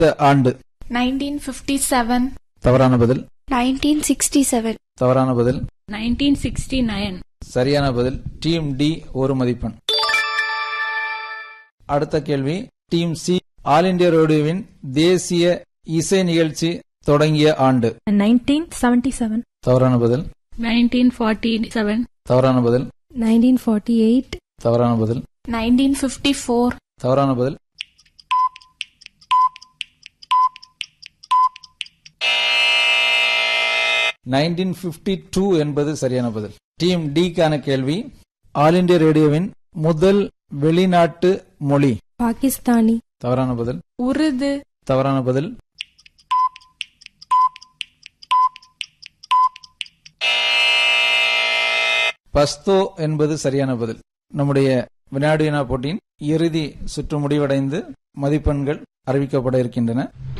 ஆண்டு 1957 தவறான பதில் 1967 தவறான பதில் 1969 சரியான பதில் டீம் டி ஒரு மதிப்பெண் அடுத்த கேள்வி டீம் சி ஆல் இண்டியா ரேடியோவின் தேசிய இசை நிகழ்ச்சி தொடங்கிய ஆண்டு 1977 தவறான பதில் 1947 தவறான பதில் 1948 தவறான பதில் 1954 தவறான பதில் நைன்டீன் பிப்டி டூ என்பது சரியான பதில் டீம் டிக்கான கேள்வி ஆல் இண்டியா ரேடியோவின் முதல் வெளிநாட்டு மொழி பாகிஸ்தானி தவறான பதில் உருது தவறான பதில் பஸ்தோ என்பது சரியான பதில் நம்முடைய வினாடி வினா போட்டியின் இறுதி சுற்று முடிவடைந்து மதிப்பெண்கள் அறிவிக்கப்பட இருக்கின்றன